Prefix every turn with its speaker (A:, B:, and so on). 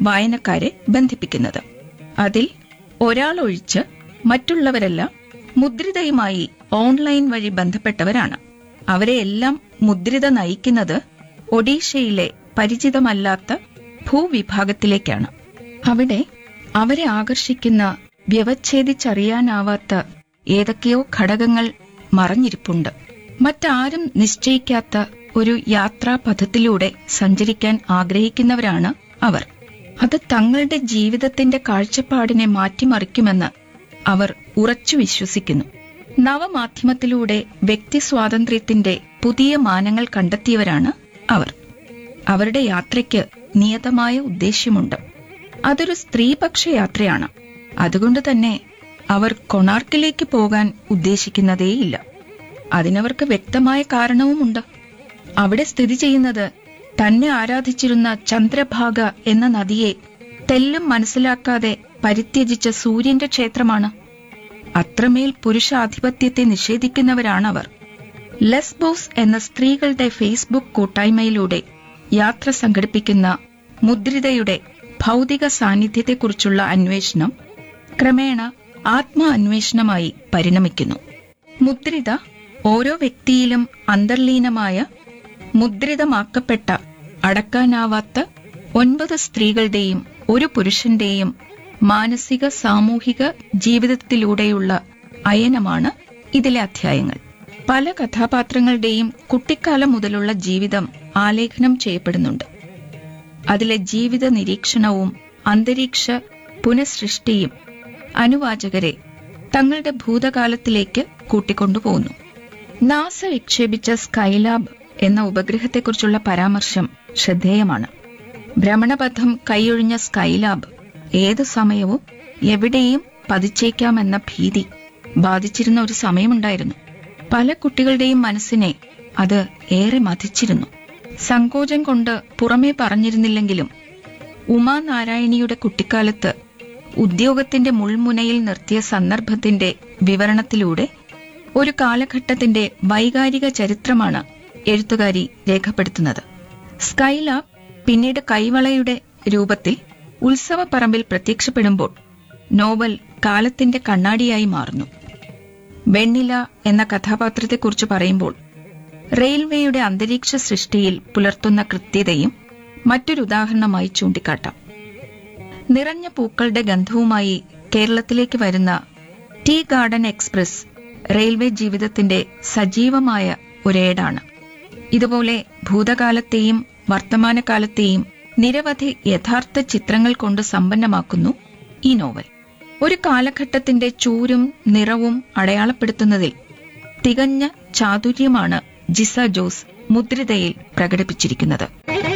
A: വായനക്കാരെ ബന്ധിപ്പിക്കുന്നത് അതിൽ ഒരാളൊഴിച്ച് മറ്റുള്ളവരെല്ലാം മുദ്രിതയുമായി ഓൺലൈൻ വഴി ബന്ധപ്പെട്ടവരാണ് അവരെയെല്ലാം മുദ്രിത നയിക്കുന്നത് ഒഡീഷയിലെ പരിചിതമല്ലാത്ത ഭൂവിഭാഗത്തിലേക്കാണ് അവിടെ അവരെ ആകർഷിക്കുന്ന വ്യവച്ഛേദിച്ചറിയാനാവാത്ത ഏതൊക്കെയോ ഘടകങ്ങൾ മറഞ്ഞിരിപ്പുണ്ട് മറ്റാരും നിശ്ചയിക്കാത്ത ഒരു യാത്രാപഥത്തിലൂടെ സഞ്ചരിക്കാൻ ആഗ്രഹിക്കുന്നവരാണ് അവർ അത് തങ്ങളുടെ ജീവിതത്തിന്റെ കാഴ്ചപ്പാടിനെ മാറ്റിമറിക്കുമെന്ന് അവർ ഉറച്ചു വിശ്വസിക്കുന്നു നവമാധ്യമത്തിലൂടെ വ്യക്തി സ്വാതന്ത്ര്യത്തിന്റെ പുതിയ മാനങ്ങൾ കണ്ടെത്തിയവരാണ് അവർ അവരുടെ യാത്രയ്ക്ക് നിയതമായ ഉദ്ദേശ്യമുണ്ട് അതൊരു സ്ത്രീപക്ഷ യാത്രയാണ് അതുകൊണ്ട് തന്നെ അവർ കൊണാർക്കിലേക്ക് പോകാൻ ഉദ്ദേശിക്കുന്നതേയില്ല അതിനവർക്ക് വ്യക്തമായ കാരണവുമുണ്ട് അവിടെ സ്ഥിതി ചെയ്യുന്നത് തന്നെ ആരാധിച്ചിരുന്ന ചന്ദ്രഭാഗ എന്ന നദിയെ തെല്ലും മനസ്സിലാക്കാതെ പരിത്യജിച്ച സൂര്യന്റെ ക്ഷേത്രമാണ് അത്രമേൽ പുരുഷാധിപത്യത്തെ നിഷേധിക്കുന്നവരാണവർ ലെസ്ബോസ് എന്ന സ്ത്രീകളുടെ ഫേസ്ബുക്ക് കൂട്ടായ്മയിലൂടെ യാത്ര സംഘടിപ്പിക്കുന്ന മുദ്രിതയുടെ ഭൗതിക സാന്നിധ്യത്തെക്കുറിച്ചുള്ള അന്വേഷണം ക്രമേണ ആത്മ അന്വേഷണമായി പരിണമിക്കുന്നു മുദ്രിത ഓരോ വ്യക്തിയിലും അന്തർലീനമായ മുദ്രിതമാക്കപ്പെട്ട അടക്കാനാവാത്ത ഒൻപത് സ്ത്രീകളുടെയും ഒരു പുരുഷന്റെയും മാനസിക സാമൂഹിക ജീവിതത്തിലൂടെയുള്ള അയനമാണ് ഇതിലെ അധ്യായങ്ങൾ പല കഥാപാത്രങ്ങളുടെയും കുട്ടിക്കാലം മുതലുള്ള ജീവിതം ആലേഖനം ചെയ്യപ്പെടുന്നുണ്ട് അതിലെ ജീവിത നിരീക്ഷണവും അന്തരീക്ഷ പുനഃസൃഷ്ടിയും അനുവാചകരെ തങ്ങളുടെ ഭൂതകാലത്തിലേക്ക് കൂട്ടിക്കൊണ്ടുപോകുന്നു നാസ വിക്ഷേപിച്ച സ്കൈലാബ് എന്ന ഉപഗ്രഹത്തെക്കുറിച്ചുള്ള പരാമർശം ശ്രദ്ധേയമാണ് ഭ്രമണപഥം കൈയൊഴിഞ്ഞ സ്കൈലാബ് ഏതു സമയവും എവിടെയും പതിച്ചേക്കാമെന്ന ഭീതി ബാധിച്ചിരുന്ന ഒരു സമയമുണ്ടായിരുന്നു പല കുട്ടികളുടെയും മനസ്സിനെ അത് ഏറെ മതിച്ചിരുന്നു സങ്കോചം കൊണ്ട് പുറമേ പറഞ്ഞിരുന്നില്ലെങ്കിലും ഉമാനാരായണിയുടെ കുട്ടിക്കാലത്ത് ഉദ്യോഗത്തിന്റെ മുൾമുനയിൽ നിർത്തിയ സന്ദർഭത്തിന്റെ വിവരണത്തിലൂടെ ഒരു കാലഘട്ടത്തിന്റെ വൈകാരിക ചരിത്രമാണ് എഴുത്തുകാരി രേഖപ്പെടുത്തുന്നത് സ്കൈലാബ് പിന്നീട് കൈവളയുടെ രൂപത്തിൽ ഉത്സവപ്പറമ്പിൽ പ്രത്യക്ഷപ്പെടുമ്പോൾ നോവൽ കാലത്തിന്റെ കണ്ണാടിയായി മാറുന്നു വെണ്ണില എന്ന കഥാപാത്രത്തെക്കുറിച്ച് പറയുമ്പോൾ റെയിൽവേയുടെ അന്തരീക്ഷ സൃഷ്ടിയിൽ പുലർത്തുന്ന കൃത്യതയും മറ്റൊരു ഉദാഹരണമായി ചൂണ്ടിക്കാട്ടാം നിറഞ്ഞ പൂക്കളുടെ ഗന്ധവുമായി കേരളത്തിലേക്ക് വരുന്ന ടീ ഗാർഡൻ എക്സ്പ്രസ് റെയിൽവേ ജീവിതത്തിന്റെ സജീവമായ ഒരേടാണ് ഇതുപോലെ ഭൂതകാലത്തെയും വർത്തമാനകാലത്തെയും നിരവധി യഥാർത്ഥ ചിത്രങ്ങൾ കൊണ്ട് സമ്പന്നമാക്കുന്നു ഈ നോവൽ ഒരു കാലഘട്ടത്തിന്റെ ചൂരും നിറവും അടയാളപ്പെടുത്തുന്നതിൽ തികഞ്ഞ ചാതുര്യമാണ് ജിസ ജോസ് മുദ്രിതയിൽ പ്രകടിപ്പിച്ചിരിക്കുന്നത്